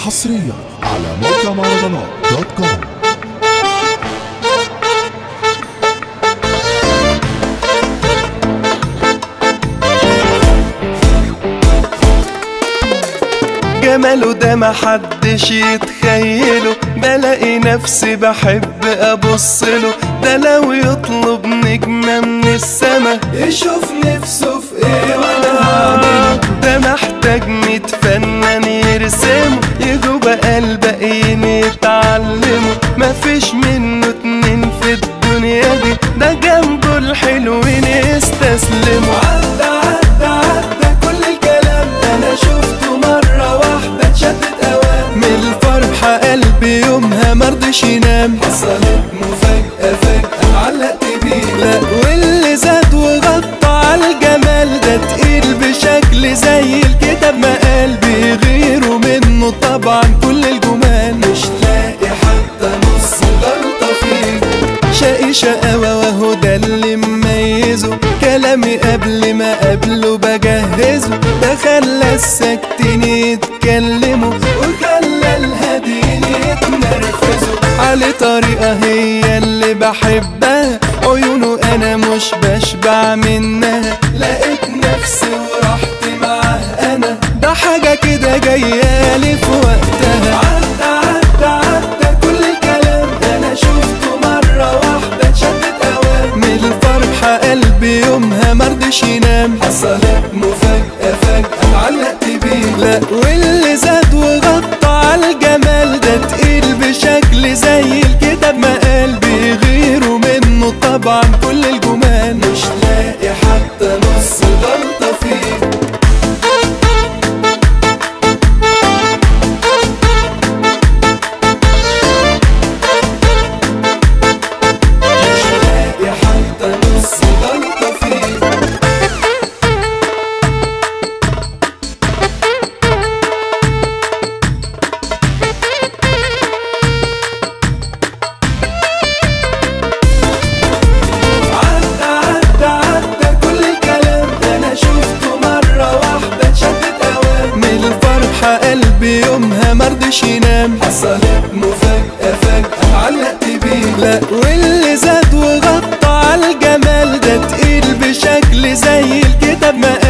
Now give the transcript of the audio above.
حصريا على موقع مهرجانات دوت كوم جماله ده محدش يتخيله بلاقي نفسي بحب ابصله ده لو يطلب نجمة من السما يشوف نفسه في ايه وانا هعمله ده محتاج ميت فنان يرسمه يجوب قلب باقيين يتعلموا مفيش منه اتنين في الدنيا دي ده جنبه الحلوين يستسلموا عدى عدى عدى كل الكلام ده انا شفته مرة واحدة اتشتت اوام من الفرحة قلبي يومها مرضش ينام حصلت مفاجأة فجأة علقت بيه لا واللي زاد وغطى على الجمال ده تقيل بشكل زي الكتاب ما قلبي غيره منه طبعا كل الجمال مش لاقي حتى نص غلطة فيه شقي شقاوة وهو ده اللي مميزه كلامي قبل ما قبله بجهزه ده خلى الساكتين يتكلموا وخلى الهاديين يتنرفزوا على طريقة هي اللي بحبها عيونه انا مش بشبع منها لقيت نفسي ورحت معاه انا ده حاجة كده جايالي في وقتها عدى عدى عدى كل الكلام ده انا شفته مرة واحدة اتشتت اوام من الفرحة قلبي يومها مرضش ينام حصلت مفاجأة فجأة علقت بيه لا واللي زاد وغطى على الجمال ده تقيل بشكل زي الكتاب ما قلبي غيره منه طبعا كل الجمال مش لاقي حتى نص غلطة فيه مش لاقي حتى نص غلطة فيه عدى عدى عدى كل الكلام ده انا شفته مرة واحدة اتشتت اوام من الفرحة قلبي يومها مرضش ينام حصلت مفاجأة فجأة علقت بيه لا واللي زاد وغطى على الجمال ده تقيل بشكل زي الكتاب ما